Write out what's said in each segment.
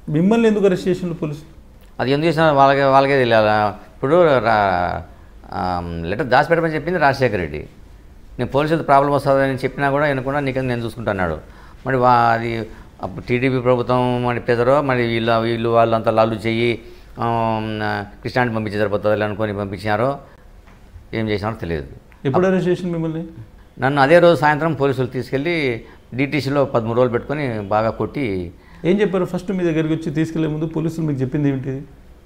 మిమ్మల్ని ఎందుకు అరెస్ట్ చేసిండు పోలీసులు అది ఎందుకు చేసినా వాళ్ళకే వాళ్ళకే తెలియాలి ఇప్పుడు లెటర్ దాచిపెట్టమని చెప్పింది రాజశేఖర రెడ్డి నేను పోలీసులతో ప్రాబ్లం వస్తుందని చెప్పినా కూడా వినకుండా నీకు నేను చూసుకుంటున్నాడు మరి వా అది అప్పుడు టీడీపీ ప్రభుత్వం మరి పెదరో మరి వీళ్ళ వీళ్ళు వాళ్ళంతా లాలు చెయ్యి కృష్ణానికి పంపించి సరిపోతుంది అనుకొని పంపించారో ఏం చేసినారో తెలియదు ఎప్పుడు అరెస్ట్ చేసిండు మిమ్మల్ని నన్ను అదే రోజు సాయంత్రం పోలీసులు తీసుకెళ్ళి డిటీసీలో పదమూడు రోజులు పెట్టుకొని బాగా కొట్టి ఏం చెప్పారు ఫస్ట్ మీ దగ్గరికి వచ్చి తీసుకెళ్లే ముందు పోలీసులు మీకు చెప్పింది ఏంటిది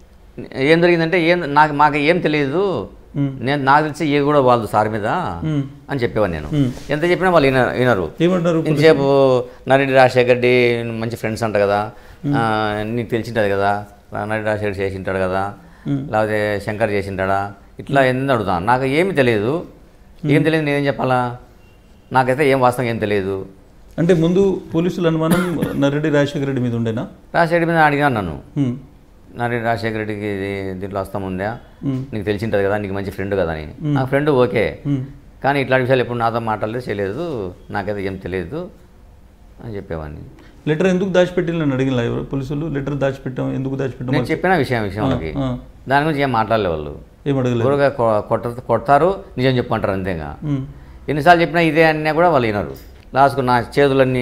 ఏం జరిగిందంటే ఏం నాకు మాకు ఏం తెలియదు మ్మ్. నేను నాకు తెలిసి ఏ కూడా వాళ్ళు సార్ మీద మ్మ్. అని చెప్పేవాడు నేను మ్మ్. ఎంత చెప్పినా వాళ్ళు విన వినరు ఏమంటారు ఇంతసేపు నరెడ్డి రాజశేఖర్ రెడ్డి మంచి ఫ్రెండ్స్ అంట కదా ఆ, నీకు తెలిసింటుంది కదా నరెడ్డి రాజశేఖర్ చేసింటాడు కదా మ్మ్. లేకపోతే శంకర్ చేసింటాడా ఇట్లా ఎందుకు అడుగుతాను నాకు ఏమి తెలియదు ఏం తెలియదు నేనేం చెప్పాలా నాకైతే ఏం వాస్తవం ఏం తెలియదు అంటే ముందు పోలీసుల అనుమానం నరెడ్డి రాజశేఖర రెడ్డి మీద ఉండేనా రాజశేఖర్ మీద అడిగాను నన్ను హ్మ్. నరేంద్ర రాజశేఖర రెడ్డికి ఇది దీంట్లో వస్తాం ఉందా హ్మ్. నీకు తెలిసింటుంది కదా నీకు మంచి ఫ్రెండ్ కదా అని నాకు ఫ్రెండ్ ఓకే హ్మ్. కానీ ఇట్లాంటి విషయాలు ఎప్పుడు నాతో మాట్లాడలేదు చేయలేదు నాకైతే ఏం తెలియదు అని చెప్పేవాడిని లెటర్ ఎందుకు దాచిపెట్టిన నన్ను అడిగిన ఎవరు పోలీసులు లెటర్ దాచిపెట్టాం ఎందుకు దాచిపెట్టాం నేను చెప్పిన విషయం విషయం వాళ్ళకి ఆ. దాని గురించి ఏం మాట్లాడలే వాళ్ళు ఏం అడగలేదు గురుగా కొట్ట కొడతారు నిజం చెప్పంటారు అంతేగా హ్మ్. ఎన్నిసార్లు చెప్పినా ఇదే అన్నా కూడా వాళ్ళు వినరు లాస్ట్కు నా చేతులన్నీ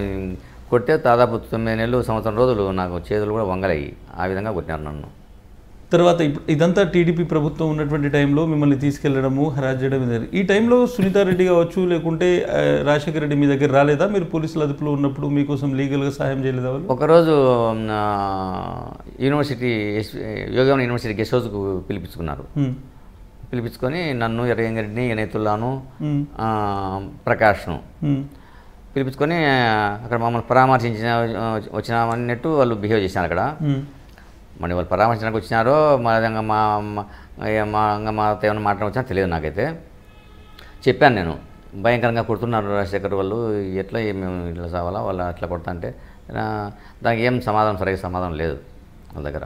కొడితే దాదాపు తొమ్మిది నెలలు సంవత్సరం రోజులు నాకు చేతులు కూడా వంగలయ్యి ఆ విధంగా కొట్టినారు నన్ను తర్వాత ఇప్పుడు ఇదంతా టీడీపీ ప్రభుత్వం ఉన్నటువంటి టైంలో మిమ్మల్ని తీసుకెళ్లడము హరాజ్ చేయడం ఇది జరిగింది. ఈ టైంలో సునీతారెడ్డి కావచ్చు లేకుంటే ఆ, రాజశేఖర రెడ్డి మీ దగ్గర రాలేదా మీరు పోలీసుల అదుపులో ఉన్నప్పుడు మీకోసం లీగల్గా సహాయం చేయలేదా వాళ్ళు ఒకరోజు ఆ, యూనివర్సిటీ ఎస్ యోగం యూనివర్సిటీ గెస్ట్ హౌస్కు పిలిపించుకున్నారు హ్మ్. పిలిపించుకొని నన్ను ఎర్రగంగారెడ్డిని ఎనేతుల్లాను హ్మ్. ఆ, ప్రకాష్ను హ్మ్. పిలిపించుకొని ఆ, అక్కడ మమ్మల్ని పరామర్శించిన వచ్చినామన్నట్టు వాళ్ళు బిహేవ్ చేసినారు అక్కడ హ్మ్. మరి వాళ్ళు పరామర్శించడానికి వచ్చినారో మా విధంగా మా మా ఏ మా ఇంకా మాతో ఏమైనా మాట్లాడి వచ్చినా తెలియదు నాకైతే చెప్పాను నేను భయంకరంగా కొడుతున్నారు రాజశేఖర్ వాళ్ళు ఎట్లా ఏ- మేము ఇట్లా సావాలా వాళ్ళు అట్లా కొడతా అంటే ఆ, దానికి ఏం సమాధానం సరిగ్గా సమాధానం లేదు వాళ్ళ దగ్గర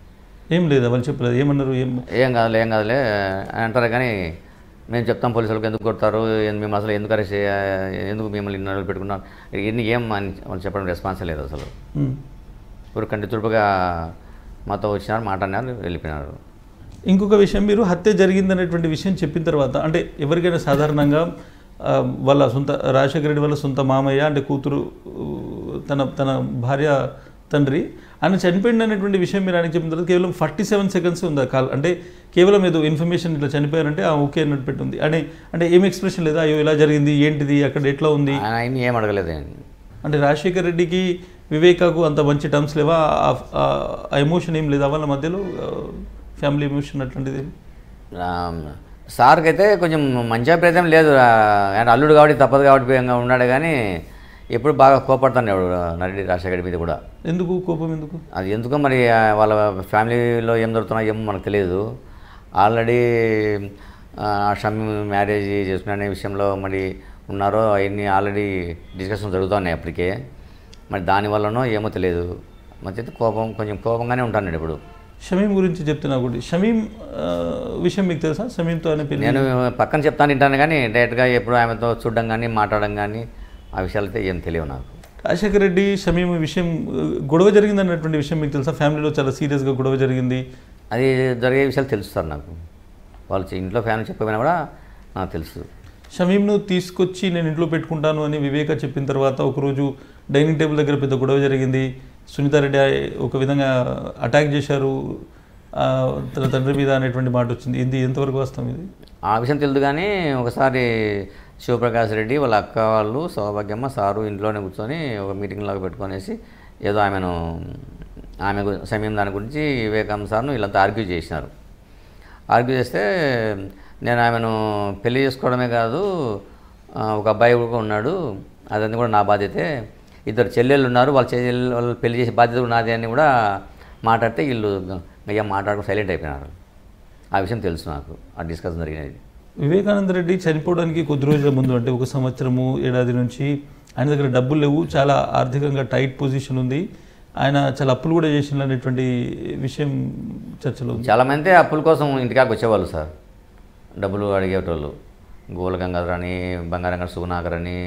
ఏం లేదా వాళ్ళు చెప్పలేదు ఏమన్నారు ఏం ఏం కాదులే ఏం కాదులే అని అంటారు కానీ మేము చెప్తాం పోలీసులకు ఎందుకు కొడతారు ఏం- మేము అసలు ఎందుకు అరెస్ట్ చేయ- ఎందుకు మిమ్మల్ని ఇన్ని రోజులు పెట్టుకున్నారు ఇన్ని ఏం అని వాళ్ళు చెప్పడం రెస్పాన్స్ లేదు అసలు హ్మ్. ఊరు కంటి తుడుపుగా మాతో వచ్చినారు మాట్లాడినారు వెళ్ళిపోయినారు ఇంకొక విషయం మీరు హత్య జరిగిందనేటువంటి విషయం చెప్పిన తర్వాత అంటే ఎవరికైనా సాధారణంగా ఆ, వాళ్ళ సొంత రాజశేఖర రెడ్డి వాళ్ళ సొంత మామయ్య అంటే కూతురు ఊ, తన తన భార్య తండ్రి ఆయన చనిపోయింది అనేటువంటి విషయం మీరు ఆయనకి చెప్పిన తర్వాత కేవలం ఫార్టీ సెవెన్ సెకండ్స్ ఉంది ఆ కాల్ అంటే కేవలం ఏదో ఇన్ఫర్మేషన్ ఇట్లా చనిపోయారంటే ఆ ఓకే అన్నట్టు పెట్టుంది అంటే అంటే ఏం ఎక్స్ప్రెషన్ లేదా అయ్యో ఇలా జరిగింది ఏంటిది అక్కడ ఎట్లా ఉంది ఆయన ఆయన ఏం అడగలేదు ఆయన. అంటే రాజశేఖర రెడ్డికి వివేకాకు అంత మంచి టర్మ్స్ లేవా ఆ- ఆ ఎమోషన్ ఏం లేదా వాళ్ళ మధ్యలో ఫ్యామిలీ ఎమోషన్ అట్లాంటిది ఏం? ఆ, సార్కి అయితే కొంచెం మంచి అభిప్రాయం లేదు ఆ, ఆయన అల్లుడు కాబట్టి తప్పదు కాబట్టి ఇంకా ఉన్నాడు కానీ ఎప్పుడు బాగా కోపడుతున్నాడు నరెడ్డి రాజశేఖర్ మీద కూడా ఎందుకు కోపం ఎందుకు అది ఎందుకో మరి ఆ, వాళ్ళ ఫ్యామిలీలో ఏం జరుగుతున్నాయో ఏమో మనకు తెలియదు ఆల్రెడీ షమ్మి మ్యారేజ్ చేసుకునే విషయంలో మరి ఉన్నారో అవన్నీ ఆల్రెడీ డిస్కషన్ జరుగుతున్నాయి అప్పటికే మరి దానివల్లనో ఏమో తెలియదు మరి అయితే కోపం కొంచెం కోపంగానే ఉంటాను ఇప్పుడు షమీం గురించి చెప్తున్నా ఒకటి షమీం ఆ, విషయం మీకు తెలుసా షమీంతో అనే పెళ్లి నేను పక్కన చెప్తాను వింటాను కానీ డైరెక్ట్గా ఎప్పుడు ఆమెతో చూడడం కానీ మాట్లాడడం కానీ ఆ విషయాలు అయితే ఏం తెలియవు నాకు రాజశేఖర రెడ్డి షమీం విషయం ఆ, గొడవ జరిగింది అన్నటువంటి విషయం మీకు తెలుసా ఫ్యామిలీలో చాలా సీరియస్గా గొడవ జరిగింది అది జరిగే విషయాలు తెలుసు సార్ నాకు వాళ్ళు ఇంట్లో ఫ్యామిలీ చెప్పకపోయినా కూడా నాకు తెలుసు షమీంను తీసుకొచ్చి నేను ఇంట్లో పెట్టుకుంటాను అని వివేక చెప్పిన తర్వాత ఒకరోజు డైనింగ్ టేబుల్ దగ్గర పెద్ద గొడవ జరిగింది సునీతారెడ్డి ఒక విధంగా అటాక్ చేశారు ఆ, తన తండ్రి మీద అనేటువంటి మాట వచ్చింది ఇది ఎంతవరకు వాస్తవం ఇది ఆ విషయం తెలియదు కానీ ఒకసారి శివప్రకాష్ రెడ్డి వాళ్ళ అక్క వాళ్ళు సౌభాగ్యమ్మ సారు ఇంట్లోనే కూర్చొని ఒక మీటింగ్ లాగా పెట్టుకొనేసి ఏదో ఆమెను ఆమె గు- సమయం దాని గురించి వివేకానంద సార్ను వీళ్ళంతా ఆర్గ్యూ చేసినారు ఆర్గ్యూ చేస్తే నేను ఆమెను పెళ్లి చేసుకోవడమే కాదు ఆ, ఒక అబ్బాయి కూడా ఉన్నాడు అదంతా కూడా నా బాధ్యతే ఇద్దరు చెల్లెళ్ళు ఉన్నారు వాళ్ళ చెల్లెళ్ళు వాళ్ళు పెళ్లి చేసే బాధ్యత కూడా నాదే అని కూడా మాట్లాడితే వీళ్ళు ఏం మాట్లాడుకుని సైలెంట్ అయిపోయినారు ఆ విషయం తెలుసు నాకు ఆ డిస్కషన్ జరిగినది వివేకానంద రెడ్డి చనిపోవడానికి కొద్ది రోజుల ముందు అంటే ఒక సంవత్సరము ఏడాది నుంచి ఆయన దగ్గర డబ్బులు లేవు చాలా ఆర్థికంగా టైట్ పొజిషన్ ఉంది ఆయన చాలా అప్పులు కూడా చేసిన అనేటువంటి విషయం చర్చలో ఉంది చాలామంది అప్పుల కోసం ఇంటికాకి వచ్చేవాళ్ళు సార్ డబ్బులు అడిగేటోళ్ళు గోల గంగాధర్ అని బంగారంగ సుగుణాకర్ అని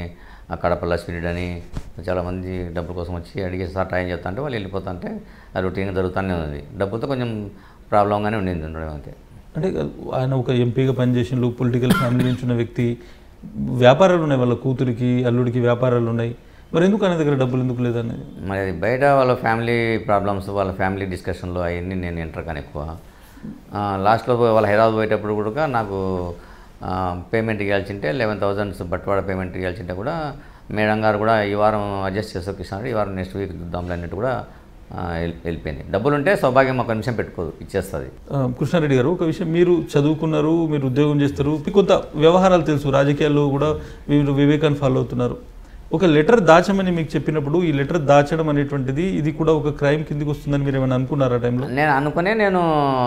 ఆ కడప లక్ష్మీరెడ్డి అని చాలామంది డబ్బుల కోసం వచ్చి అడిగి సార్ ట్రైన్ చేస్తా అంటే వాళ్ళు వెళ్ళిపోతా అది రొటీన్గా జరుగుతూనే ఉంది డబ్బుతో కొంచెం ప్రాబ్లంగానే ఉండింది ఉండడం అంతే అంటే ఆయన ఒక ఎంపీగా పనిచేసిన పొలిటికల్ ఫ్యామిలీ నుంచి ఉన్న వ్యక్తి వ్యాపారాలు ఉన్నాయి వాళ్ళ కూతురికి అల్లుడికి వ్యాపారాలు ఉన్నాయి మరి ఎందుకు ఆయన దగ్గర డబ్బులు ఎందుకు లేదనేది మరి అది బయట వాళ్ళ ఫ్యామిలీ ప్రాబ్లమ్స్ వాళ్ళ ఫ్యామిలీ డిస్కషన్లో అవన్నీ నేను ఎంటర్ కానీ ఎక్కువ ఆ, లాస్ట్లో వాళ్ళ హైదరాబాద్ పోయేటప్పుడు కూడా నాకు ఆ, పేమెంట్ ఇవ్వాల్సింటే లెవెన్ థౌజండ్స్ బట్వాడ పేమెంట్ ఇవ్వాల్సింటే కూడా మేడం గారు కూడా ఈ వారం అడ్జస్ట్ చేసే కృష్ణ ఈ వారం నెక్స్ట్ వీక్ చూద్దాంలే అన్నట్టు కూడా ఆ, వెళ్ళి- వెళ్ళిపోయింది డబ్బులు ఉంటే సౌభాగ్యం ఒక నిమిషం పెట్టుకోదు ఇచ్చేస్తుంది ఆ, కృష్ణారెడ్డి గారు ఒక విషయం మీరు చదువుకున్నారు మీరు ఉద్యోగం చేస్తారు మీకు కొంత వ్యవహారాలు తెలుసు రాజకీయాల్లో కూడా మీరు వివేకాన్ని ఫాలో అవుతున్నారు ఒక లెటర్ దాచమని మీకు చెప్పినప్పుడు ఈ లెటర్ దాచడం అనేటువంటిది ఇది కూడా ఒక క్రైమ్ కిందికి వస్తుందని మీరు ఏమైనా అనుకున్నారా ఆ టైంలో నేను అనుకునే నేను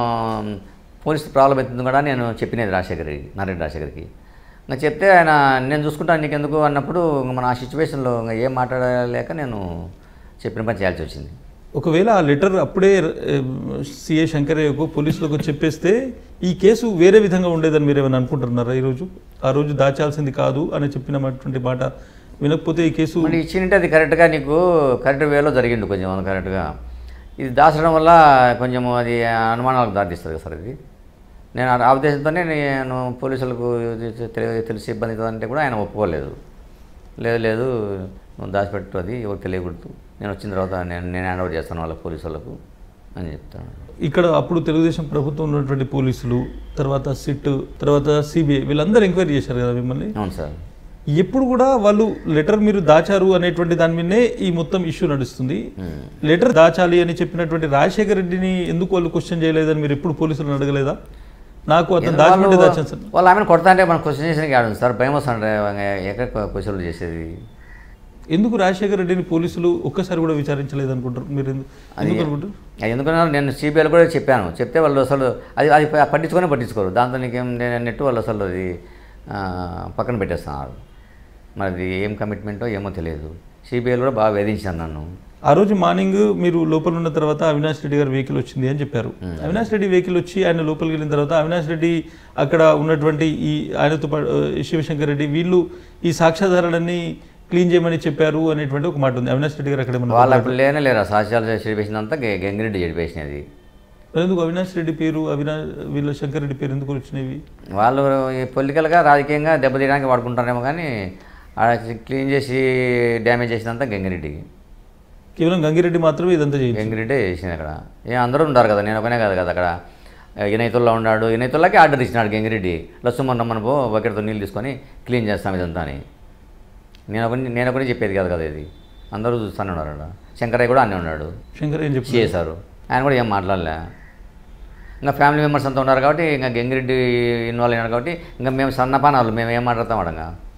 పోలీస్ ప్రాబ్లం అవుతుంది కూడా నేను చెప్పినది రాజశేఖర్కి నారాయణ రాజశేఖర్కి ఇంకా చెప్తే ఆయన నేను చూసుకుంటాను నీకెందుకు అన్నప్పుడు ఇంక మన ఆ సిచ్యువేషన్లో ఇంకా ఏం మాట్లాడలేక నేను చెప్పిన పని చేయాల్సి వచ్చింది ఒకవేళ ఆ లెటర్ అప్పుడే సిఏ శంకరయ్యకు పోలీసులకు చెప్పేస్తే ఈ కేసు వేరే విధంగా ఉండేదని మీరు ఏమైనా అనుకుంటున్నారా ఈరోజు ఆ రోజు దాచాల్సింది కాదు అని చెప్పినటువంటి మాట వినకపోతే ఈ కేసు మరి ఇచ్చింటే అది కరెక్ట్గా నీకు కరెక్ట్ వేలో జరిగిండు కొంచెం కరెక్ట్గా ఇది దాచడం వల్ల కొంచెం అది అనుమానాలకు దారితీస్తుంది కదా సార్ ఇది నేను ఆ- ఆ ఉద్దేశంతోనే నేను పోలీసులకు ఇది తెలి- తెలిసి ఇబ్బంది అవుతుంది అంటే కూడా ఆయన ఒప్పుకోలేదు లేదు లేదు నువ్వు దాచిపెట్టు అది ఎవరికి తెలియకూడదు నేను వచ్చిన తర్వాత నేను నేను హ్యాండ్ ఓవర్ చేస్తాను వాళ్ళ పోలీసు వాళ్ళకు అని చెప్తాను ఇక్కడ అప్పుడు తెలుగుదేశం ప్రభుత్వం ఉన్నటువంటి పోలీసులు తర్వాత సిట్ తర్వాత సిబిఐ వీళ్ళందరూ ఎంక్వైరీ చేశారు కదా మిమ్మల్ని అవును సార్ ఎప్పుడు కూడా వాళ్ళు లెటర్ మీరు దాచారు అనేటువంటి దాని మీదనే ఈ మొత్తం ఇష్యూ నడుస్తుంది మ్మ్. లెటర్ దాచాలి అని చెప్పినటువంటి రాజశేఖర రెడ్డిని ఎందుకు వాళ్ళు క్వశ్చన్ చేయలేదని మీరు ఎప్పుడు పోలీసులను అడగలేదా నాకు అతను దాచిపెట్టి వాళ్ళు- దాచాను సార్ వాళ్ళు ఆమెను కొడతా అంటే మనం క్వశ్చన్ చేసిన ఆడు సార్ భయం వస్తుంది ఎక్కడ క్వశ్చన్లు చేసేది ఎందుకు రాజశేఖర రెడ్డిని పోలీసులు ఒక్కసారి కూడా విచారించలేదు అనుకుంటారు మీరు ఎందు- ఎందుకు అనుకుంటారు అది ఎందుకన్నా నేను సిబిఐలో కూడా చెప్పాను చెప్తే వాళ్ళు అసలు అది అది పట్టించుకొని పట్టించుకోరు దాంతో నీకేం నేను అన్నట్టు వాళ్ళు అసలు అది ఆ, పక్కన పెట్టేస్తున్నారు మరి అది ఏం కమిట్మెంటో ఏమో తెలియదు సిబిఐలో కూడా బాగా వేధించాను నన్ను ఆ రోజు మార్నింగ్ మీరు లోపల ఉన్న తర్వాత అవినాష్ రెడ్డి గారి వెహికల్ వచ్చింది అని చెప్పారు అవినాష్ రెడ్డి వెహికల్ వచ్చి ఆయన లోపలికి వెళ్ళిన తర్వాత అవినాష్ రెడ్డి అక్కడ ఉన్నటువంటి ఈ ఆయనతో పాటు ఆ, శివశంకర్ రెడ్డి వీళ్ళు ఈ సాక్ష్యాధారాలన్నీ క్లీన్ చేయమని చెప్పారు అనేటువంటి ఒక మాట ఉంది అవినాష్ రెడ్డి గారు అక్కడ ఏమన్నా వాళ్ళు అప్పుడు లేనే లేరు ఆ సాక్ష్యాలు చెడిపేసినంతా గె- గంగిరెడ్డి చెడిపేసినది మరి ఎందుకు అవినాష్ రెడ్డి పేరు అవినాష్ వీళ్ళ శంకర్ రెడ్డి పేరు ఎందుకు వచ్చినవి వాళ్ళు ఈ పొలిటికల్గా రాజకీయంగా దెబ్బతీయడానికి వాడుకుంటారేమో కానీ ఆడ క్లీన్ చేసి డ్యామేజ్ చేసినంతా గంగిరెడ్డికి కేవలం గంగిరెడ్డి మాత్రమే ఇదంతా చేయింది వెంకరెడ్డే చేసింది అక్కడ ఏ అందరూ ఉన్నారు కదా నేను ఒకనే కాదు కదా అక్కడ ఇనైతుల్లో ఉన్నాడు ఇనైతుల్లాకి ఆర్డర్ ఇచ్చినాడు గంగిరెడ్డి లస్సుమన్ రమ్మని పో బకెట్తో నీళ్ళు తీసుకొని క్లీన్ చేస్తాం ఇదంతా అని నేను ఒకటి నేను ఒకటి చెప్పేది కాదు కదా ఇది అందరూ చూస్తూనే ఉన్నారు అక్కడ శంకరయ్య కూడా అన్నీ ఉన్నాడు శంకర్ ఏం చెప్పి చేశారు ఆయన కూడా ఏం మాట్లాడలే ఇంకా ఫ్యామిలీ మెంబర్స్ అంతా ఉన్నారు కాబట్టి ఇంకా గంగిరెడ్డి ఇన్వాల్వ్ అయినారు కాబట్టి ఇంకా మేము సన్నపానాలు మేము ఏం మాట్లాడతాం అడగా